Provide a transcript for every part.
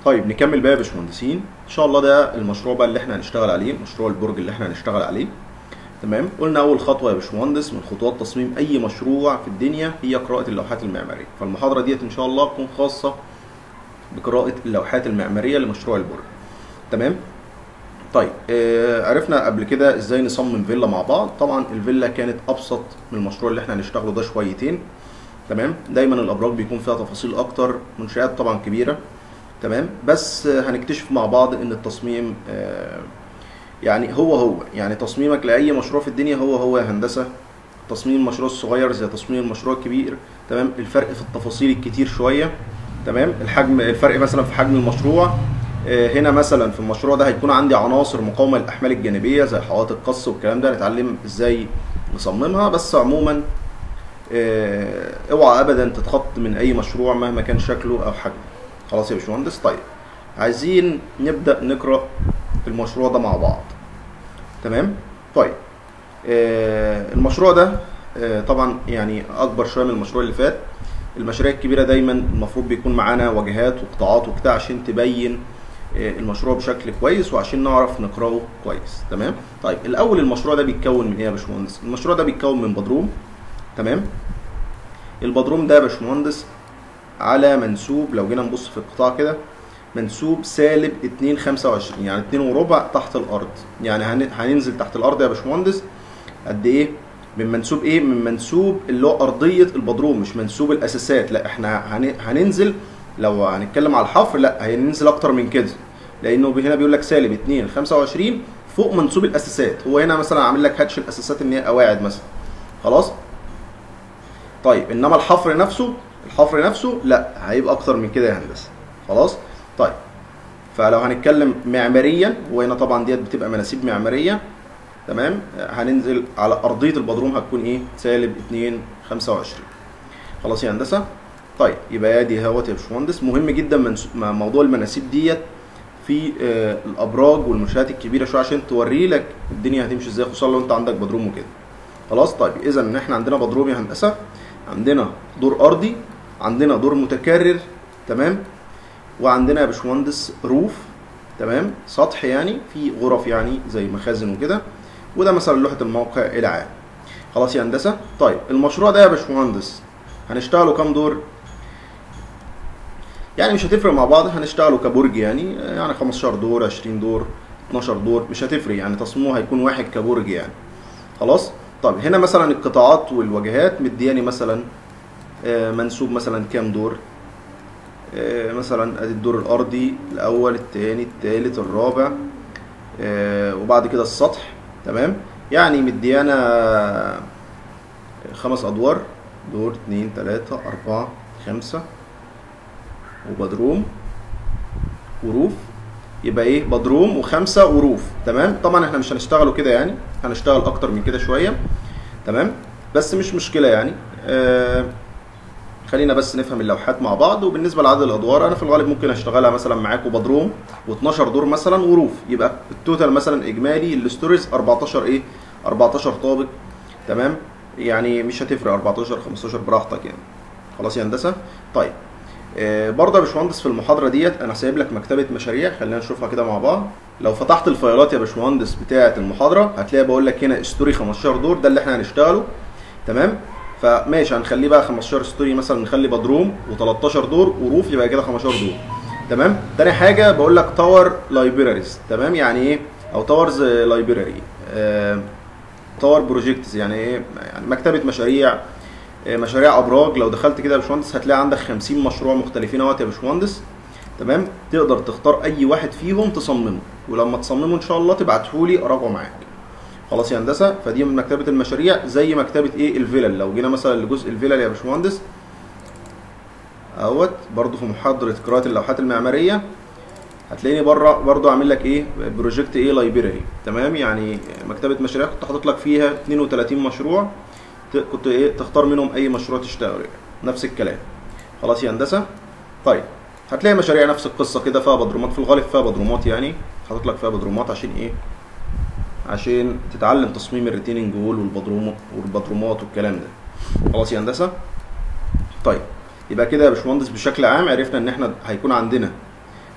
طيب نكمل بقى يا باشمهندسين ان شاء الله ده المشروع بقى اللي احنا هنشتغل عليه مشروع البرج اللي احنا هنشتغل عليه تمام قلنا اول خطوه يا باشمهندس من خطوات تصميم اي مشروع في الدنيا هي قراءه اللوحات المعماريه فالمحاضره ديت ان شاء الله تكون خاصه بقراءه اللوحات المعماريه لمشروع البرج تمام طيب آه عرفنا قبل كده ازاي نصمم فيلا مع بعض طبعا الفيلا كانت ابسط من المشروع اللي احنا هنشتغله ده شويتين تمام دايما الابراج بيكون فيها تفاصيل اكتر منشات طبعا كبيره تمام بس آه، هنكتشف مع بعض ان التصميم آه يعني هو هو يعني تصميمك لاي مشروع في الدنيا هو هو يا هندسه تصميم المشروع الصغير زي تصميم المشروع الكبير تمام الفرق في التفاصيل الكتير شويه تمام الحجم الفرق مثلا في حجم المشروع آه، هنا مثلا في المشروع ده هيكون عندي عناصر مقاومه للاحمال الجانبيه زي حوائط القص والكلام ده نتعلم ازاي نصممها بس عموما آه، اوعى ابدا تتخط من اي مشروع مهما كان شكله او حجمه خلاص يا باشمهندس طيب عايزين نبدا نقرا المشروع ده مع بعض تمام طيب آه، المشروع ده آه، طبعا يعني اكبر شويه من المشروع اللي فات المشاريع الكبيره دايما المفروض بيكون معانا واجهات وقطاعات وبتاع عشان تبين آه، المشروع بشكل كويس وعشان نعرف نقراه كويس تمام طيب الاول المشروع ده بيتكون من ايه يا باشمهندس المشروع ده بيتكون من بدروم تمام البدروم ده يا باشمهندس على منسوب لو جينا نبص في القطاع كده منسوب سالب 2 25 يعني 2 وربع تحت الارض يعني هن- هننزل تحت الارض يا باشمهندس قد ايه من منسوب ايه من منسوب اللي هو ارضيه البدروم مش منسوب الاساسات لا احنا هن- هننزل لو هنتكلم على الحفر لا هننزل اكتر من كده لانه هنا بيقول لك سالب 2 25 فوق منسوب الاساسات هو هنا مثلا عامل لك هاتش الاساسات ان هي قواعد مثلا خلاص طيب انما الحفر نفسه الحفر نفسه لا هيبقى اكتر من كده يا هندسه خلاص طيب فلو هنتكلم معماريا وهنا طبعا ديت بتبقى مناسيب معماريه تمام هننزل على ارضيه البدروم هتكون ايه سالب 2 25 خلاص يا هندسه طيب يبقى ادي اهوت يا باشمهندس مهم جدا منس- م- موضوع المناسيب ديت في آه، الابراج والمنشات الكبيره شويه عشان توري لك الدنيا هتمشي ازاي خصوصا لو انت عندك بدروم وكده خلاص طيب اذا ان احنا عندنا بدروم يا هندسه عندنا دور ارضي عندنا دور متكرر تمام وعندنا يا باشمهندس روف تمام سطح يعني في غرف يعني زي مخازن وكده وده مثلا لوحه الموقع العام خلاص يا هندسه طيب المشروع ده يا باشمهندس هنشتغله كام دور يعني مش هتفرق مع بعض هنشتغله كبرج يعني يعني 15 دور 20 دور 12 دور مش هتفرق يعني تصميمه هيكون واحد كبرج يعني خلاص طب هنا مثلا القطاعات والواجهات مدياني مثلا آه، منسوب مثلا كام دور آه، مثلا ادي الدور الارضي الاول الثاني الثالث الرابع آه، وبعد كده السطح تمام يعني مديانا خمس ادوار دور اتنين تلاتة اربعة خمسة وبدروم وروف يبقى ايه بدروم وخمسة وروف تمام طبعا احنا مش هنشتغله كده يعني هنشتغل اكتر من كده شوية تمام بس مش مشكلة يعني آه خلينا بس نفهم اللوحات مع بعض وبالنسبه لعدد الادوار انا في الغالب ممكن اشتغلها مثلا معاكم بدروم و12 دور مثلا وروف يبقى التوتال مثلا اجمالي الستوريز 14 ايه 14 طابق تمام يعني مش هتفرق 14 15 براحتك يعني خلاص يا هندسه طيب آه برضه يا باشمهندس في المحاضره ديت انا سايب لك مكتبه مشاريع خلينا نشوفها كده مع بعض لو فتحت الفايلات يا باشمهندس بتاعه المحاضره هتلاقي بقول لك هنا ستوري 15 دور ده اللي احنا هنشتغله تمام فماشي هنخليه بقى 15 ستوري مثلا نخلي بدروم و13 دور وروف يبقى كده 15 دور تمام تاني حاجه بقول لك تاور لايبراريز تمام يعني ايه او تاورز لايبراري تاور بروجكتس يعني ايه يعني مكتبه مشاريع آه، مشاريع ابراج لو دخلت كده يا باشمهندس هتلاقي عندك 50 مشروع مختلفين اهوت يا باشمهندس تمام تقدر تختار اي واحد فيهم تصممه ولما تصممه ان شاء الله تبعته لي اراجعه معاك خلاص يا هندسه فدي من مكتبه المشاريع زي مكتبه ايه الفلل لو جينا مثلا لجزء الفلل يا باشمهندس اهوت برضو في محاضره قراءه اللوحات المعماريه هتلاقيني بره برضو عامل لك ايه بروجكت ايه لايبراري تمام يعني مكتبه مشاريع كنت حاطط لك فيها 32 مشروع ت- كنت ايه تختار منهم اي مشروع تشتغل يعني. نفس الكلام خلاص يا هندسه طيب هتلاقي مشاريع نفس القصه كده فيها بدرومات في الغالب فيها بدرومات يعني حاطط لك فيها بدرومات عشان ايه عشان تتعلم تصميم الريتيننج وول والبدروم والبدرومات والكلام ده خلاص يا هندسه طيب يبقى كده يا باشمهندس بشكل عام عرفنا ان احنا هيكون عندنا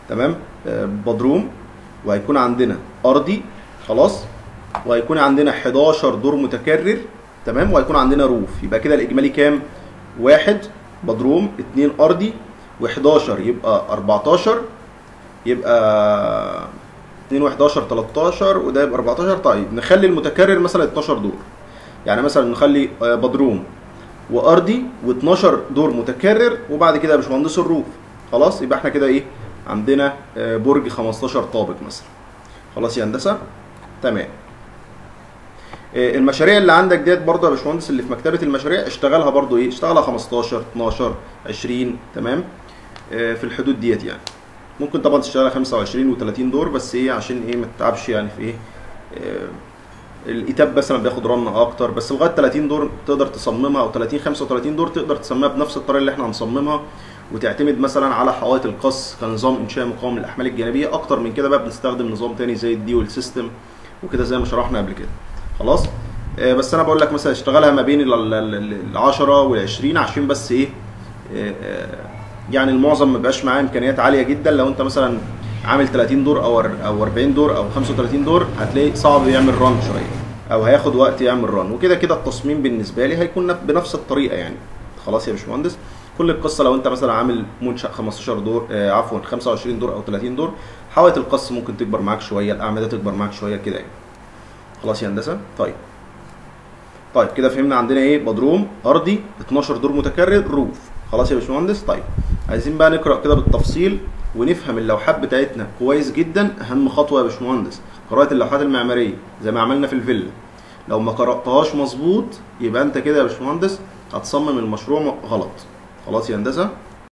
تمام آه، بدروم وهيكون عندنا ارضي خلاص وهيكون عندنا 11 دور متكرر تمام وهيكون عندنا روف يبقى كده الاجمالي كام واحد بدروم اتنين ارضي و11 يبقى 14 يبقى 2 و11 13 وده يبقى 14 طيب نخلي المتكرر مثلا 12 دور يعني مثلا نخلي آه، بدروم وارضي و12 دور متكرر وبعد كده يا باشمهندس الروف خلاص يبقى احنا كده ايه عندنا آه، برج 15 طابق مثلا خلاص يا هندسه تمام آه، المشاريع اللي عندك ديت برضه يا باشمهندس اللي في مكتبه المشاريع اشتغلها برضه ايه اشتغلها 15 12 20 تمام آه، في الحدود ديت يعني ممكن طبعا تشتغلها 25 و30 دور بس ايه عشان ايه ما تتعبش يعني في ايه آه، الايتاب مثلا بياخد رن اكتر بس لغايه 30 دور تقدر تصممها او 30 35 دور تقدر تصممها بنفس الطريقه اللي احنا هنصممها وتعتمد مثلا على حوائط القص كنظام انشاء مقاوم للاحمال الجانبيه اكتر من كده بقى بنستخدم نظام تاني زي الديول سيستم وكده زي ما شرحنا قبل كده خلاص آه، بس انا بقول لك مثلا اشتغلها ما بين ال 10 وال 20 عشان بس ايه آه، آه، يعني المعظم ما بيبقاش معاه امكانيات عاليه جدا لو انت مثلا عامل 30 دور او أر- او 40 دور او 35 دور هتلاقي صعب يعمل ران شويه او هياخد وقت يعمل ران وكده كده التصميم بالنسبه لي هيكون نف- بنفس الطريقه يعني خلاص يا باشمهندس كل القصه لو انت مثلا عامل منشا 15 دور آه عفوا 25 دور او 30 دور حوائط القص ممكن تكبر معاك شويه الاعمده تكبر معاك شويه كده يعني خلاص يا هندسه طيب طيب كده فهمنا عندنا ايه بدروم ارضي 12 دور متكرر روف خلاص يا باشمهندس طيب عايزين بقى نقرا كده بالتفصيل ونفهم اللوحات بتاعتنا كويس جدا اهم خطوه يا باشمهندس قراءه اللوحات المعماريه زي ما عملنا في الفيلا لو ما قراتهاش مظبوط يبقى انت كده يا باشمهندس هتصمم المشروع غلط خلاص يا هندسه